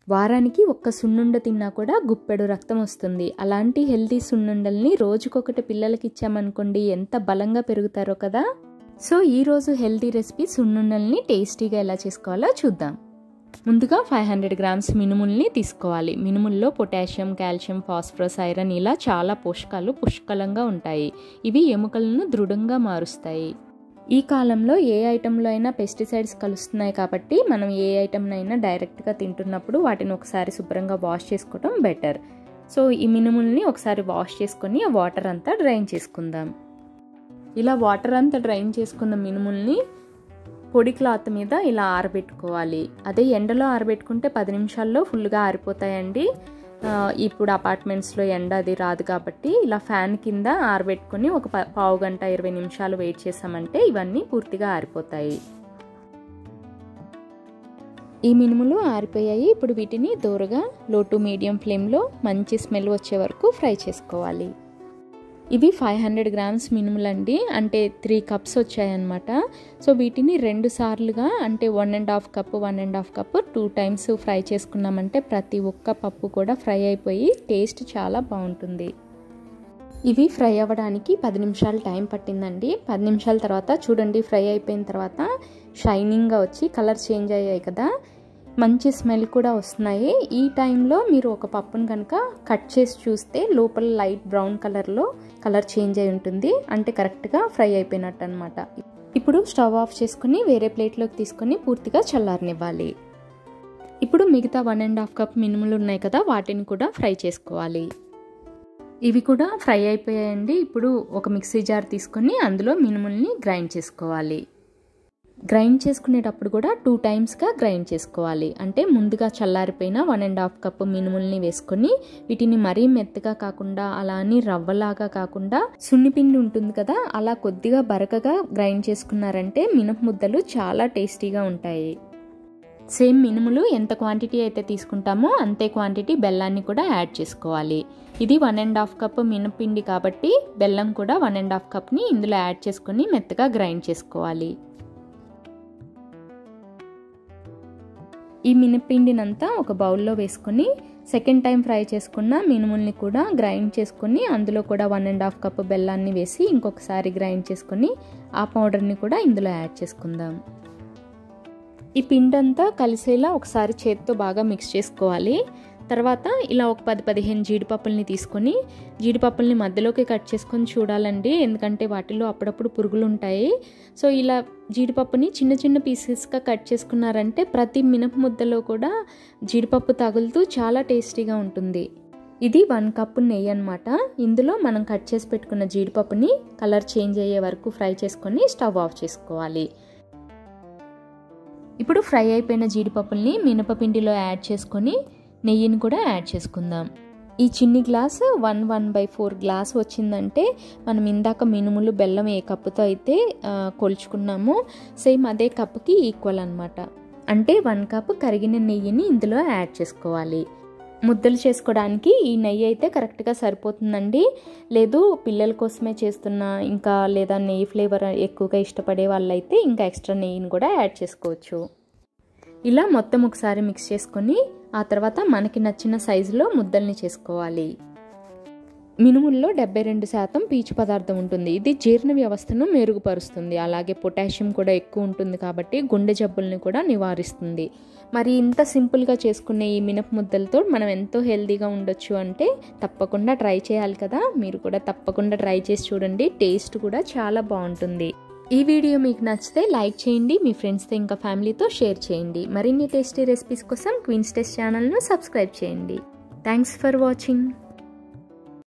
వారానికి ఒక్క సున్నుండ తిన్నా కూడా గుప్పెడు రక్తం వస్తుంది అలాంటి హెల్తీ సున్నుండల్ని రోజుకొకటి పిల్లలకి ఇచ్చామనుకోండి ఎంత బలంగా పెరుగుతారో కదా సో ఈరోజు హెల్తీ రెసిపీ సున్నుండల్ని టేస్టీగా ఎలా చేసుకోవాలో చూద్దాం ముందుగా ఫైవ్ హండ్రెడ్ గ్రామ్స్ మినుముల్ని తీసుకోవాలి మినుముల్లో పొటాషియం కాల్షియం ఫాస్ఫరస్ ఐరన్ ఇలా చాలా పోషకాలు పుష్కలంగా ఉంటాయి ఇవి ఎముకలను దృఢంగా మారుస్తాయి ఈ కాలంలో ఏ ఐటెంలో అయినా పెస్టిసైడ్స్ కలుస్తున్నాయి కాబట్టి మనం ఏ ఐటెంనైనా డైరెక్ట్గా తింటున్నప్పుడు వాటిని ఒకసారి శుభ్రంగా వాష్ చేసుకోవడం బెటర్ సో ఈ మినుముల్ని ఒకసారి వాష్ చేసుకొని ఆ వాటర్ అంతా డ్రైన్ చేసుకుందాం ఇలా వాటర్ అంతా డ్రైన్ చేసుకున్న మినుముల్ని పొడి క్లాత్ మీద ఇలా ఆరబెట్టుకోవాలి అదే ఎండలో ఆరబెట్టుకుంటే పది నిమిషాల్లో ఫుల్గా ఆరిపోతాయండి ఇప్పుడు అపార్ట్మెంట్స్లో ఎండ అది రాదు కాబట్టి ఇలా ఫ్యాన్ కింద ఆరబెట్టుకొని ఒక పావు గంట ఇరవై నిమిషాలు వెయిట్ చేసామంటే ఇవన్నీ పూర్తిగా ఆరిపోతాయి ఈ మినుములు ఆరిపోయాయి ఇప్పుడు వీటిని దూరగా లో టు మీడియం ఫ్లేమ్లో మంచి స్మెల్ వచ్చే వరకు ఫ్రై చేసుకోవాలి ఇవి ఫైవ్ హండ్రెడ్ గ్రామ్స్ మినుములండి అంటే త్రీ కప్స్ వచ్చాయన్నమాట సో వీటిని రెండు సార్లుగా అంటే one and half cup one and half cup two times fry చేసుకున్నామంటే ప్రతి ఒక్క పప్పు కూడా ఫ్రై అయిపోయి టేస్ట్ చాలా బాగుంటుంది ఇవి ఫ్రై అవ్వడానికి పది నిమిషాలు టైం పట్టిందండి పది నిమిషాల తర్వాత చూడండి ఫ్రై అయిపోయిన తర్వాత షైనింగ్గా వచ్చి కలర్ చేంజ్ అయ్యాయి కదా మంచి స్మెల్ కూడా వస్తున్నాయి ఈ టైంలో మీరు ఒక పప్పును కనుక కట్ చేసి చూస్తే లోపల లైట్ బ్రౌన్ కలర్లో కలర్ చేంజ్ అయి ఉంటుంది అంటే కరెక్ట్గా ఫ్రై అయిపోయినట్టు అనమాట ఇప్పుడు స్టవ్ ఆఫ్ చేసుకుని వేరే ప్లేట్లోకి తీసుకొని పూర్తిగా చల్లారనివ్వాలి ఇప్పుడు మిగతా వన్ అండ్ హాఫ్ కప్ మినుములు ఉన్నాయి కదా వాటిని కూడా ఫ్రై చేసుకోవాలి ఇవి కూడా ఫ్రై అయిపోయాయండి ఇప్పుడు ఒక మిక్సీ జార్ తీసుకొని అందులో మినుముల్ని గ్రైండ్ చేసుకోవాలి గ్రైండ్ చేసుకునేటప్పుడు కూడా టూ టైమ్స్గా గ్రైండ్ చేసుకోవాలి అంటే ముందుగా చల్లారిపోయిన వన్ అండ్ హాఫ్ కప్ మినుముల్ని వేసుకొని వీటిని మరీ మెత్తగా కాకుండా అలా అని రవ్వలాగా కాకుండా సున్నిపిండి ఉంటుంది కదా అలా కొద్దిగా బరకగా గ్రైండ్ చేసుకున్నారంటే మినప ముద్దలు చాలా టేస్టీగా ఉంటాయి సేమ్ మినుములు ఎంత క్వాంటిటీ అయితే తీసుకుంటామో అంతే క్వాంటిటీ బెల్లాన్ని కూడా యాడ్ చేసుకోవాలి ఇది వన్ అండ్ హాఫ్ కప్ మినపిండి కాబట్టి బెల్లం కూడా వన్ అండ్ హాఫ్ కప్ని ఇందులో యాడ్ చేసుకొని మెత్తగా గ్రైండ్ చేసుకోవాలి ఈ మినపిండినంతా ఒక బౌల్లో వేసుకొని సెకండ్ టైం ఫ్రై చేసుకున్న మినుముల్ని కూడా గ్రైండ్ చేసుకొని అందులో కూడా వన్ అండ్ హాఫ్ కప్ బెల్లాన్ని వేసి ఇంకొకసారి గ్రైండ్ చేసుకొని ఆ పౌడర్ని కూడా ఇందులో యాడ్ చేసుకుందాం ఈ పిండంతా కలిసేలా ఒకసారి చేతితో బాగా మిక్స్ చేసుకోవాలి తర్వాత ఇలా ఒక పది పదిహేను జీడిపప్పుల్ని తీసుకొని జీడిపప్పుల్ని మధ్యలోకి కట్ చేసుకొని చూడాలండి ఎందుకంటే వాటిలో అప్పుడప్పుడు పురుగులు ఉంటాయి సో ఇలా జీడిపప్పుని చిన్న చిన్న పీసెస్గా కట్ చేసుకున్నారంటే ప్రతి మినప ముద్దలో కూడా జీడిపప్పు తగులుతూ చాలా టేస్టీగా ఉంటుంది ఇది వన్ కప్పు నెయ్యి అనమాట ఇందులో మనం కట్ చేసి పెట్టుకున్న జీడిపప్పుని కలర్ చేంజ్ అయ్యే వరకు ఫ్రై చేసుకొని స్టవ్ ఆఫ్ చేసుకోవాలి ఇప్పుడు ఫ్రై అయిపోయిన జీడిపప్పుల్ని మినపపిండిలో యాడ్ చేసుకొని నెయ్యిని కూడా యాడ్ చేసుకుందాం ఈ చిన్ని glass one one by four glass వచ్చిందంటే మనం ఇందాక మినుములు బెల్లం ఏ కప్పుతో అయితే కొలుచుకున్నామో సేమ్ అదే కప్పుకి ఈక్వల్ అనమాట అంటే వన్ కప్ కరిగిన నెయ్యిని ఇందులో యాడ్ చేసుకోవాలి ముద్దలు చేసుకోవడానికి ఈ నెయ్యి అయితే కరెక్ట్గా సరిపోతుందండి లేదు పిల్లల కోసమే చేస్తున్నా ఇంకా లేదా నెయ్యి ఫ్లేవర్ ఎక్కువగా ఇష్టపడే వాళ్ళైతే ఇంకా ఎక్స్ట్రా నెయ్యిని కూడా యాడ్ చేసుకోవచ్చు ఇలా మొత్తం ఒకసారి మిక్స్ చేసుకొని ఆ తర్వాత మనకి నచ్చిన సైజులో ముద్దల్ని చేసుకోవాలి మినుముల్లో డెబ్బై రెండు శాతం పీచు పదార్థం ఉంటుంది ఇది జీర్ణ వ్యవస్థను మెరుగుపరుస్తుంది అలాగే పొటాషియం కూడా ఎక్కువ ఉంటుంది కాబట్టి గుండె జబ్బుల్ని కూడా నివారిస్తుంది మరి ఇంత సింపుల్గా చేసుకునే ఈ మినప ముద్దలతో మనం ఎంతో హెల్తీగా ఉండొచ్చు అంటే తప్పకుండా ట్రై చేయాలి కదా మీరు కూడా తప్పకుండా ట్రై చేసి చూడండి టేస్ట్ కూడా చాలా బాగుంటుంది ఈ వీడియో మీకు నచ్చితే లైక్ చేయండి మీ ఫ్రెండ్స్తో ఇంకా ఫ్యామిలీతో షేర్ చేయండి మరిన్ని టేస్టీ రెసిపీస్ కోసం క్వీన్స్ టెస్ట్ ఛానల్ను సబ్స్క్రైబ్ చేయండి థ్యాంక్స్ ఫర్ వాచింగ్